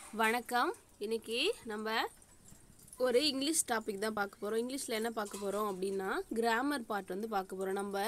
வணக்கம் இன்னைக்கு நம்ம ஒரு இங்கிலீஷ் டாபிக் தான் பார்க்க போகிறோம் இங்கிலீஷில் என்ன பார்க்க போகிறோம் அப்படின்னா கிராமர் பார்ட் வந்து பார்க்க போகிறோம் நம்ம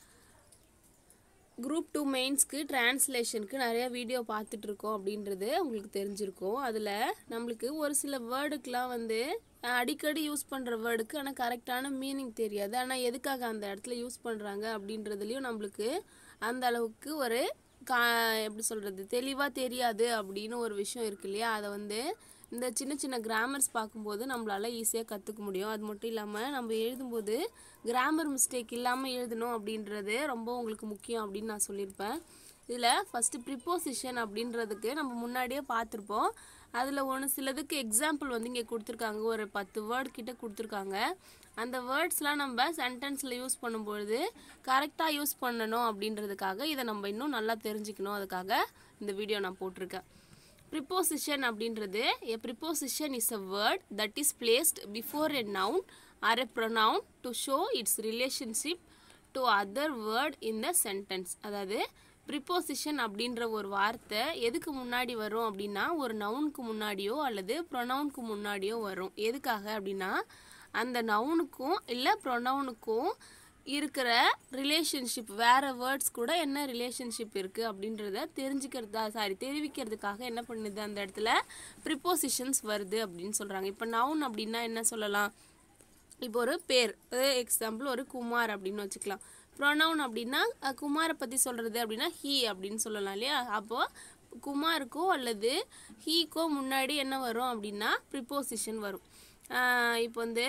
குரூப் டூ மெயின்ஸ்க்கு டிரான்ஸ்லேஷனுக்கு நிறைய வீடியோ பார்த்துட்டு இருக்கோம் அப்படின்றது உங்களுக்கு தெரிஞ்சிருக்கும் அதில் நம்மளுக்கு ஒரு சில வேர்டுக்கெலாம் வந்து அஹ், அடிக்கடி யூஸ் பண்ணுற வேர்டுக்கு ஆனால் கரெக்டான மீனிங் தெரியாது ஆனால் எதுக்காக அந்த இடத்துல யூஸ் பண்ணுறாங்க அப்படின்றதுலையும் நம்மளுக்கு அந்த அளவுக்கு ஒரு கா எப்படி சொல்கிறது தெளிவாக தெரியாது அப்படின்னு ஒரு விஷயம் இருக்கு இல்லையா அதை வந்து இந்த சின்ன சின்ன கிராமர்ஸ் பார்க்கும்போது நம்மளால ஈஸியாக கற்றுக்க முடியும் அது மட்டும் இல்லாமல் நம்ம எழுதும்போது கிராமர் மிஸ்டேக் இல்லாமல் எழுதணும் அப்படின்றது ரொம்ப உங்களுக்கு முக்கியம் அப்படின்னு நான் சொல்லியிருப்பேன் இதில் ஃபஸ்ட்டு ப்ரிப்போசிஷன் அப்படின்றதுக்கு நம்ம முன்னாடியே பார்த்துருப்போம் அதில் ஒன்று சிலதுக்கு எக்ஸாம்பிள் வந்து இங்கே கொடுத்துருக்காங்க ஒரு பத்து வேர்ட் கிட்ட கொடுத்துருக்காங்க அந்த வேர்ட்ஸ்லாம் நம்ம சென்டென்ஸில் யூஸ் பண்ணும்பொழுது கரெக்டாக யூஸ் பண்ணணும் அப்படின்றதுக்காக இதை நம்ம இன்னும் நல்லா தெரிஞ்சுக்கணும் அதுக்காக இந்த வீடியோ நான் போட்டிருக்கேன் ப்ரிப்போசிஷன் அப்படின்றது a preposition is a word that is placed before a noun or a pronoun to show its relationship to other word in the sentence அதாவது ப்ரிப்போசிஷன் அப்படின்ற ஒரு வார்த்தை எதுக்கு முன்னாடி வரும் அப்படின்னா ஒரு நவுனுக்கு முன்னாடியோ அல்லது ப்ரொனவுனுக்கு முன்னாடியோ வரும் எதுக்காக அப்படின்னா அந்த நவுனுக்கும் இல்லை ப்ரொனவுனுக்கும் இருக்கிற ரிலேஷன்ஷிப் வேற வேர்ட்ஸ் கூட என்ன ரிலேஷன்ஷிப் இருக்கு அப்படின்றத தெரிஞ்சுக்கிறதா சாரி தெரிவிக்கிறதுக்காக என்ன பண்ணுது அந்த இடத்துல ப்ரிப்போசிஷன்ஸ் வருது அப்படின்னு சொல்றாங்க இப்போ நவுன் அப்படின்னா என்ன சொல்லலாம் இப்போ ஒரு பேர் எக்ஸாம்பிள் ஒரு குமார் அப்படின்னு வச்சுக்கலாம் ப்ரொனவுன் அப்படின்னா அஹ், குமாரை பற்றி சொல்கிறது அப்படின்னா ஹீ அப்படின்னு சொல்லலாம் இல்லையா அப்போ குமாருக்கோ அல்லது ஹீக்கோ முன்னாடி என்ன வரும் அப்படின்னா ப்ரிப்போசிஷன் வரும் அஹ், இப்போ வந்து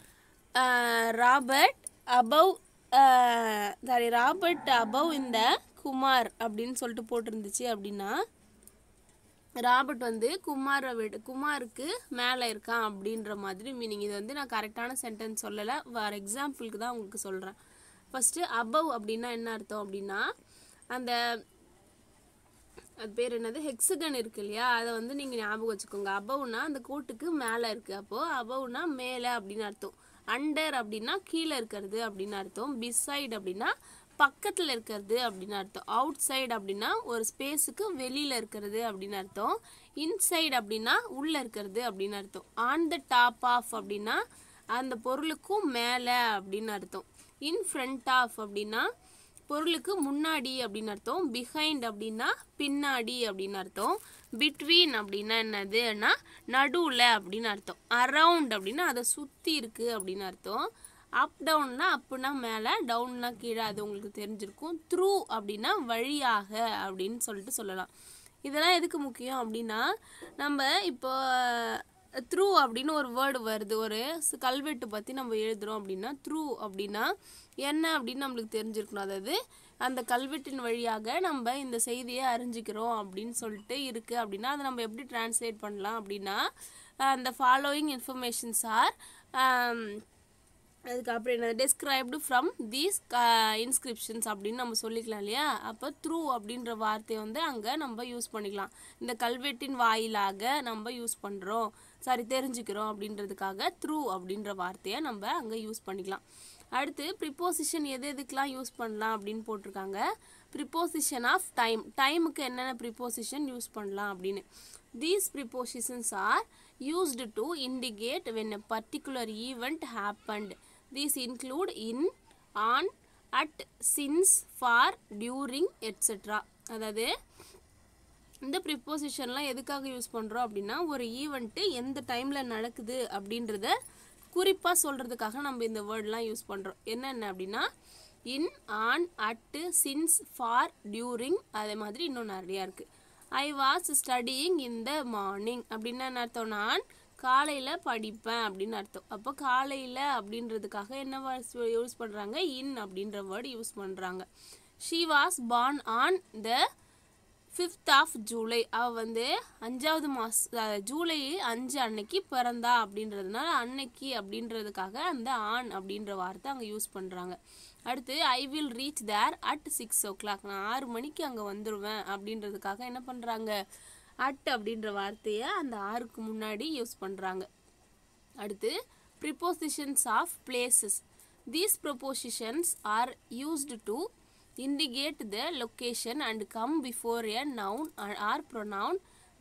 Robert above sorry Robert above இந்த குமார் அப்படின்னு சொல்லிட்டு போட்டிருந்துச்சு அப்படின்னா ராபர்ட் வந்து குமாரை விட குமாருக்கு மேலே இருக்கான் அப்படின்ற மாதிரி மீனிங் இது வந்து நான் கரெக்டான சென்டென்ஸ் சொல்லலை வேறு எக்ஸாம்பிளுக்கு தான் உங்களுக்கு சொல்கிறேன் ஃபஸ்ட்டு அபவ் அப்படின்னா என்ன அர்த்தம் அப்படின்னா அந்த அது பேர் என்னது ஹெக்ஸகன் இருக்கு இல்லையா அதை வந்து நீங்கள் ஞாபகம் வச்சுக்கோங்க அபவ்னா அந்த கோட்டுக்கு மேலே இருக்குது அப்போது அபவ்னா மேலே அப்படின்னு அர்த்தம் அண்டர் அப்படின்னா கீழே இருக்கிறது அப்படின்னு அர்த்தம் பிசைட் அப்படின்னா பக்கத்தில் இருக்கிறது அப்படின்னு அர்த்தம் அவுட் சைடு அப்படின்னா ஒரு ஸ்பேஸுக்கு வெளியில் இருக்கிறது அப்படின்னு அர்த்தம் இன்சைடு அப்படின்னா உள்ளே இருக்கிறது அப்படின்னு அர்த்தம் ஆன் த டாப் ஆஃப் அப்படின்னா அந்த பொருளுக்கும் மேலே அப்படின்னு அர்த்தம் இன் ஃப்ரண்ட் ஆஃப் அப்படின்னா பொருளுக்கு முன்னாடி அப்படின்னு அர்த்தம் பிஹைண்ட் அப்படின்னா பின்னாடி அப்படின்னு அர்த்தம் பிட்வீன் அப்படின்னா என்னதுன்னா நடுவில் அப்படின்னு அர்த்தம் அரவுண்ட் அப்படின்னா அதை சுற்றி இருக்கு அப்படின்னு அர்த்தம் அப் டவுன்னா அப்புனா மேலே டவுன்னா கீழே அது உங்களுக்கு தெரிஞ்சிருக்கும் த்ரூ அப்படின்னா வழியாக அப்படின்னு சொல்லிட்டு சொல்லலாம் இதெல்லாம் எதுக்கு முக்கியம் அப்படின்னா நம்ம இப்போ த்ரூ அப்படின்னு ஒரு வேர்டு வருது ஒரு ஸ்- கல்வெட்டு பற்றி நம்ம எழுதுறோம் அப்படின்னா த்ரூ அப்படின்னா என்ன அப்படின்னு நம்மளுக்கு தெரிஞ்சிருக்கணும் அதாவது அந்த கல்வெட்டின் வழியாக நம்ம இந்த செய்தியை அறிஞ்சிக்கிறோம் அப்படின்னு சொல்லிட்டு இருக்குது அப்படின்னா அதை நம்ம எப்படி டிரான்ஸ்லேட் பண்ணலாம் அப்படின்னா அந்த ஃபாலோயிங் இன்ஃபர்மேஷன்ஸ் ஆர் அதுக்கப்புறம் என்ன டெஸ்கிரைப்டு ஃப்ரம் தீஸ் இன்ஸ்கிரிப்ஷன்ஸ் அப்படின்னு நம்ம சொல்லிக்கலாம் இல்லையா அப்போ த்ரூ அப்படின்ற வார்த்தையை வந்து அங்கே நம்ம யூஸ் பண்ணிக்கலாம் இந்த கல்வெட்டின் வாயிலாக நம்ம யூஸ் பண்ணுறோம் சாரி தெரிஞ்சுக்கிறோம் அப்படின்றதுக்காக த்ரூ அப்படின்ற வார்த்தையை நம்ம அங்கே யூஸ் பண்ணிக்கலாம் அடுத்து ப்ரிப்போசிஷன் எது எதுக்கெலாம் யூஸ் பண்ணலாம் அப்படின்னு போட்டிருக்காங்க ப்ரிப்போசிஷன் ஆஃப் டைம் டைமுக்கு என்னென்ன ப்ரிப்போசிஷன் யூஸ் பண்ணலாம் அப்படின்னு these prepositions are used to indicate when a particular event happened these include in on at since for during etc அதாவது இந்த ப்ரிப்போசிஷன்லாம் எதுக்காக யூஸ் பண்ணுறோம் அப்படின்னா ஒரு ஈவெண்ட்டு எந்த டைமில் நடக்குது அப்படின்றத குறிப்பாக சொல்கிறதுக்காக நம்ம இந்த வேர்ட்லாம் யூஸ் பண்ணுறோம் என்னென்ன அப்படின்னா in on at since for during அதே மாதிரி இன்னும் நிறையா இருக்குது I was studying in the morning அப்படின்னா என்ன அர்த்தம் நான் காலையில் படிப்பேன் அப்படின்னு அர்த்தம் அப்போ காலையில் அப்படின்றதுக்காக என்ன யூஸ் பண்ணுறாங்க இன் அப்படின்ற வேர்டு யூஸ் பண்ணுறாங்க she was born on the fifth of July அவள் வந்து அஞ்சாவது மாச ஜூலை அஞ்சு அன்னைக்கு பிறந்தா அப்படின்றதுனால அன்னைக்கு அப்படின்றதுக்காக அந்த ஆண் அப்படின்ற வார்த்தை அங்கே யூஸ் பண்ணுறாங்க அடுத்து I will reach there at six o'clock நான் ஆறு மணிக்கு அங்கே வந்துடுவேன் அப்படின்றதுக்காக என்ன பண்ணுறாங்க அட் அப்படின்ற வார்த்தையை அந்த ஆறுக்கு முன்னாடி யூஸ் பண்ணுறாங்க அடுத்து prepositions of places these propositions are used to indicate the location and come before a noun or or pronoun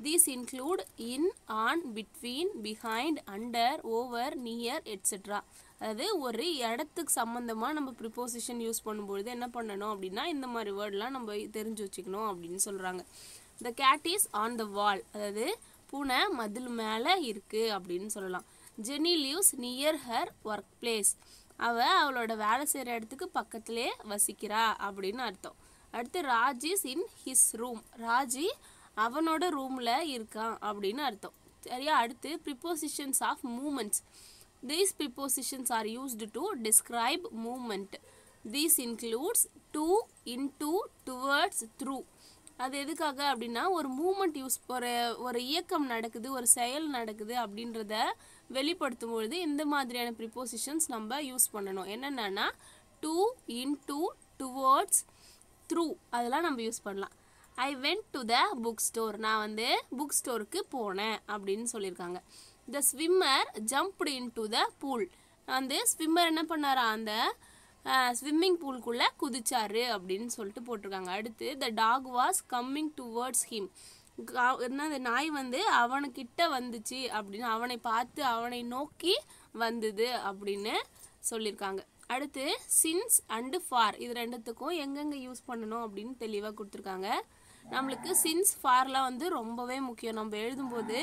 these include in on between behind under over near etcetera அதாவது ஒரு இடத்துக்கு சம்மந்தமாக நம்ம ப்ரிப்போசிஷன் யூஸ் பண்ணும்பொழுது என்ன பண்ணணும் அப்படின்னா இந்த மாதிரி வேர்ட்லாம் நம்ம தெரிஞ்சு வச்சுக்கணும் அப்படின்னு சொல்கிறாங்க the cat is on the wall அதாவது பூனை மதில் மேலே இருக்குது அப்படின்னு சொல்லலாம் Jenny lives near her work place அவள் அவளோட வேலை செய்கிற இடத்துக்கு பக்கத்திலே வசிக்கிறா அப்படின்னு அர்த்தம் அடுத்து Raj is in his room ராஜி அவனோட ரூமில் இருக்கான் அப்படின்னு அர்த்தம் சரியா அடுத்து prepositions of moments these prepositions are used to describe moment these includes to into towards through அது எதுக்காக அப்படின்னா ஒரு மூமெண்ட் யூஸ் ஒரு ஒரு இயக்கம் நடக்குது ஒரு செயல் நடக்குது அப்படின்றத வெளிப்படுத்தும் பொழுது இந்த மாதிரியான ப்ரிப்போசிஷன்ஸ் நம்ம யூஸ் பண்ணணும் என்னென்னா டு இன்டு டுவர்ட்ஸ் த்ரூ அதெல்லாம் நம்ம யூஸ் பண்ணலாம் I went to the book store நான் வந்து புக் ஸ்டோருக்கு போனேன் அப்படின்னு சொல்லியிருக்காங்க the swimmer jumped into the pool வந்து ஸ்விம்மர் என்ன பண்ணாரா அந்த ஸ்விம்மிங் பூல்குள்ளே குதிச்சாரு அப்படின்னு சொல்லிட்டு போட்டிருக்காங்க அடுத்து the dog was coming towards him என்ன அந்த நாய் வந்து அவனுக்கிட்ட வந்துச்சு அப்படின்னு அவனை பார்த்து அவனை நோக்கி வந்தது அப்படின்னு சொல்லியிருக்காங்க அடுத்து சின்ஸ் அண்டு ஃபார் இது ரெண்டுத்துக்கும் எங்கெங்கே யூஸ் பண்ணணும் அப்படின்னு தெளிவாக கொடுத்துருக்காங்க நம்மளுக்கு சின்ஸ் ஃபார்லாம் வந்து ரொம்பவே முக்கியம் நம்ம எழுதும்போது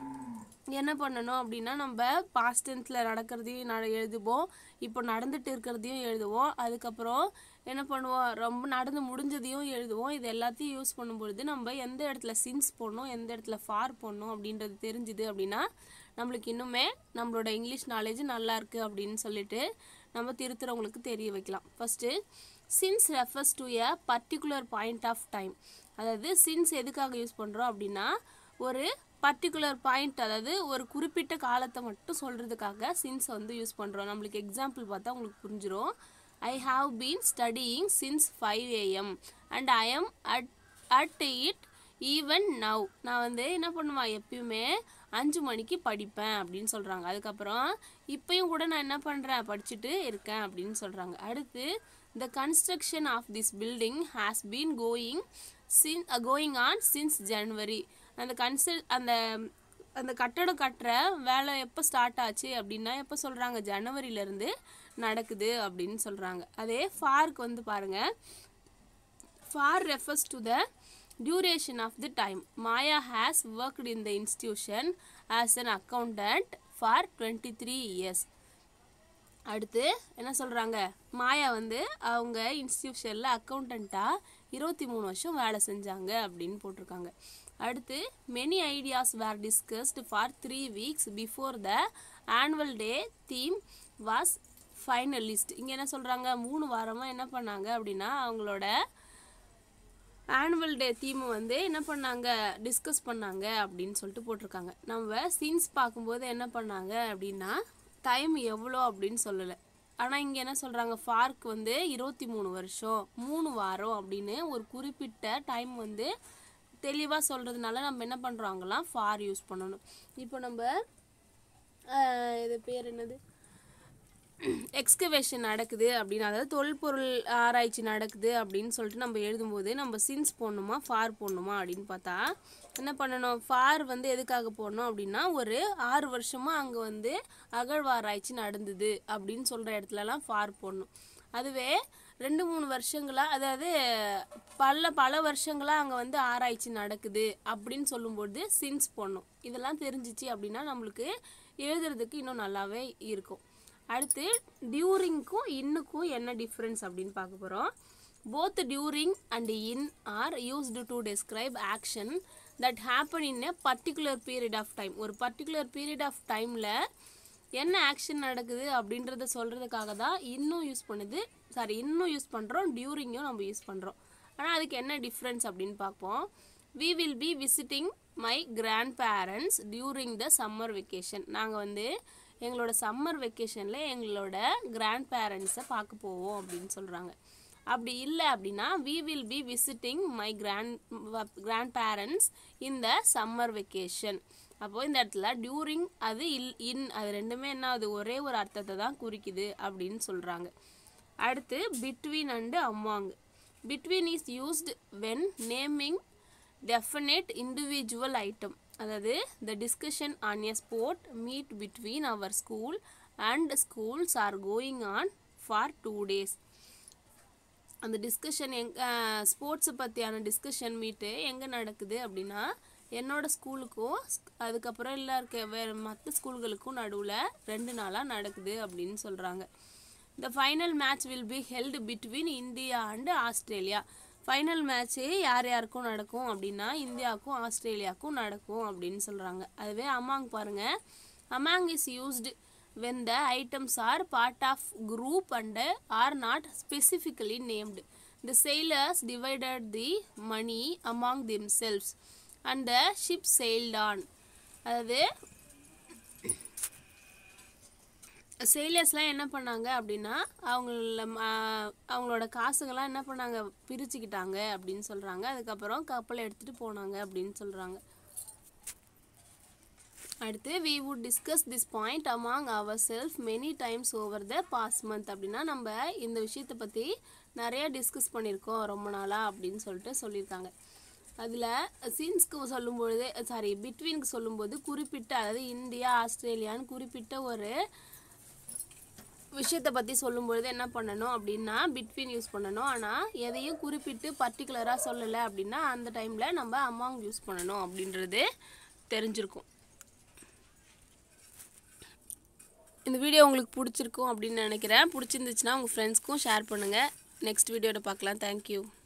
என்ன பண்ணணும் அப்படின்னா நம்ம பாஸ்ட் டென்த்தில் நடக்கிறதையும் நட எழுதுவோம் இப்போ நடந்துட்டு இருக்கிறதையும் எழுதுவோம் அதுக்கப்புறம் என்ன பண்ணுவோம் ரொம்ப நடந்து முடிஞ்சதையும் எழுதுவோம் இது எல்லாத்தையும் யூஸ் பண்ணும்பொழுது நம்ம எந்த இடத்துல சின்ஸ் போடணும் எந்த இடத்துல ஃபார் போடணும் அப்படின்றது தெரிஞ்சுது அப்படின்னா நம்மளுக்கு இன்னுமே நம்மளோட இங்கிலீஷ் நாலேஜ் நல்லா இருக்குது அப்படின்னு சொல்லிட்டு நம்ம திருத்துறவங்களுக்கு தெரிய வைக்கலாம் first since refers to a particular point of time அதாவது சின்ஸ் எதுக்காக யூஸ் பண்ணுறோம் அப்படின்னா ஒரு பர்டிகுலர் பாயிண்ட் அதாவது ஒரு குறிப்பிட்ட காலத்தை மட்டும் சொல்கிறதுக்காக சின்ஸ் வந்து யூஸ் பண்ணுறோம் நம்மளுக்கு எக்ஸாம்பிள் பார்த்தா உங்களுக்கு புரிஞ்சிடும் I have been studying since five AM and I am at at it even now நான் வந்து என்ன பண்ணுவேன் எப்பயுமே அஞ்சு மணிக்கு படிப்பேன் அப்படின்னு சொல்கிறாங்க அதுக்கப்புறம் இப்பயும் கூட நான் என்ன பண்ணுறேன் படிச்சுட்டு இருக்கேன் அப்படின்னு சொல்கிறாங்க அடுத்து the construction of this building has been going sin going on since January அந்த கன்ஸ்ட்ர அந்த அந்த கட்டடம் கட்டுற வேலை எப்போ ஸ்டார்ட் ஆச்சு அப்படின்னா எப்போ சொல்கிறாங்க ஜனவரியிலேருந்து நடக்குது அப்படின்னு சொல்கிறாங்க அதே ஃபார்க்கு வந்து பாருங்கள் for refers to the duration of the time Maya has worked in the institution as an accountant for twenty three years அடுத்து என்ன சொல்கிறாங்க மாயா வந்து அவங்க இன்ஸ்டியூஷனில் அக்கௌண்டண்ட்டாக இருபத்தி மூணு வருஷம் வேலை செஞ்சாங்க அப்படின்னு போட்டிருக்காங்க அடுத்து many ideas were discussed for three weeks before the annual day theme was finalist இங்கே என்ன சொல்கிறாங்க மூணு வாரமாக என்ன பண்ணாங்க அப்படின்னா அவங்களோட ஆனுவல் டே தீம் வந்து என்ன பண்ணாங்க டிஸ்கஸ் பண்ணாங்க அப்படின்னு சொல்லிட்டு போட்டிருக்காங்க நம்ம சீன்ஸ் பார்க்கும்போது என்ன பண்ணாங்க அப்படின்னா டைம் எவ்வளோ அப்படின்னு சொல்லலை ஆனால் இங்கே என்ன சொல்கிறாங்க ஃபார்க் வந்து இருபத்தி மூணு வருஷம் மூணு வாரம் அப்படின்னு ஒரு குறிப்பிட்ட டைம் வந்து தெளிவாக சொல்கிறதுனால நம்ம என்ன பண்ணுறாங்களாம் ஃபார் யூஸ் பண்ணணும் இப்போ நம்ம இது பேர் என்னது எக்ஸ்கவேஷன் நடக்குது அப்படின்னு அதாவது தொல்பொருள் ஆராய்ச்சி நடக்குது அப்படின்னு சொல்லிட்டு நம்ம எழுதும்போது நம்ம சின்ஸ் போடணுமா ஃபார் போடணுமா அப்படின்னு பார்த்தா என்ன பண்ணணும் ஃபார் வந்து எதுக்காக போடணும் அப்படின்னா ஒரு ஆறு வருஷமாக அங்கே வந்து அகழ்வாராய்ச்சி நடந்தது அப்படின்னு சொல்கிற இடத்துலலாம் ஃபார் போடணும் அதுவே ரெண்டு மூணு வருஷங்களாக அதாவது பல பல வருஷங்களாக அங்கே வந்து ஆராய்ச்சி நடக்குது அப்படின்னு சொல்லும்போது சின்ஸ் போடணும் இதெல்லாம் தெரிஞ்சிச்சு அப்படின்னா நம்மளுக்கு எழுதுறதுக்கு இன்னும் நல்லாவே இருக்கும் அடுத்து டியூரிங்க்கும் இன்னுக்கும் என்ன டிஃப்ரென்ஸ் அப்படின்னு பார்க்க போகிறோம் both during and in are used to describe action that happen in a particular period of time ஒரு பர்டிகுலர் பீரியட் ஆஃப் டைமில் என்ன ஆக்ஷன் நடக்குது அப்படின்றத சொல்கிறதுக்காக தான் இன்னும் யூஸ் பண்ணுது சாரி இன்னும் யூஸ் பண்ணுறோம் டியூரிங்கும் நம்ம யூஸ் பண்ணுறோம் ஆனால் அதுக்கு என்ன டிஃப்ரென்ஸ் அப்படின்னு பார்ப்போம் we will be visiting my grand parents during the summer vacation நாங்கள் வந்து எங்களோட சம்மர் வெக்கேஷனில் எங்களோட கிராண்ட் பேரண்ட்ஸை பார்க்க போவோம் அப்படின்னு சொல்கிறாங்க அப்படி இல்லை அப்படின்னா we will be visiting my grand grand parents இந்த சம்மர் வெக்கேஷன் அப்போது இந்த இடத்துல டியூரிங் அது இல் இன் அது ரெண்டுமே என்ன அது ஒரே ஒரு அர்த்தத்தை தான் குறிக்குது அப்படின்னு சொல்கிறாங்க அடுத்து between and among between is used when naming definite individual item அதாவது the discussion on a sport meet between our school and schools are going on for two days அந்த டிஸ்கஷன் எங் ஸ்போர்ட்ஸை பற்றியான டிஸ்கஷன் மீட்டு எங்கே நடக்குது அப்படின்னா என்னோட ஸ்கூலுக்கும் அதுக்கப்புறம் இல்லை இருக்க வேறு மற்ற ஸ்கூல்களுக்கும் நடுவில் ரெண்டு நாளாக நடக்குது அப்படின்னு சொல்கிறாங்க the final match will be held between India and Australia final match யார் யாருக்கும் நடக்கும் அப்படின்னா இந்தியாவுக்கும் ஆஸ்திரேலியாவுக்கும் நடக்கும் அப்படின்னு சொல்கிறாங்க அதுவே அமாங் பாருங்கள் among is used when the items are part of group and are not specifically named. The sailors divided the money among themselves and the ship sailed on. அதாவது சேலர்ஸ்லாம் என்ன பண்ணாங்க அப்படின்னா அவங்கள ம- அவங்களோட காசுங்கெல்லாம் என்ன பண்ணாங்க பிரிச்சுக்கிட்டாங்க அப்படின்னு சொல்கிறாங்க அதுக்கப்புறம் கப்பலை எடுத்துகிட்டு போனாங்க அப்படின்னு சொல்கிறாங்க அடுத்து we would discuss this point among our self many times over the past month அப்படின்னா நம்ம இந்த விஷயத்தை பற்றி நிறைய டிஸ்கஸ் பண்ணியிருக்கோம் ரொம்ப நாளாக அப்படின்னு சொல்லிட்டு சொல்லியிருக்காங்க அதில் சீன்ஸ்க்கு சொல்லும்பொழுது சாரி பிட்வீனுக்கு சொல்லும்போது குறிப்பிட்ட அதாவது இந்தியா ஆஸ்திரேலியான்னு குறிப்பிட்ட ஒரு விஷயத்தை பற்றி சொல்லும்பொழுது என்ன பண்ணணும் அப்படின்னா பிட்வீன் யூஸ் பண்ணணும் ஆனால் எதையும் குறிப்பிட்டு பர்டிகுலராக சொல்லலை அப்படின்னா அந்த டைமில் நம்ம அமாங் யூஸ் பண்ணணும் அப்படின்றது தெரிஞ்சிருக்கும் இந்த வீடியோ உங்களுக்கு பிடிச்சிருக்கும் அப்படின்னு நினைக்கிறேன் பிடிச்சிருந்துச்சுன்னா உங்கள் ஃப்ரெண்ட்ஸ்க்கும் ஷேர் பண்ணுங்கள் நெக்ஸ்ட் வீடியோவில் பார்க்கலாம் தேங்க்யூ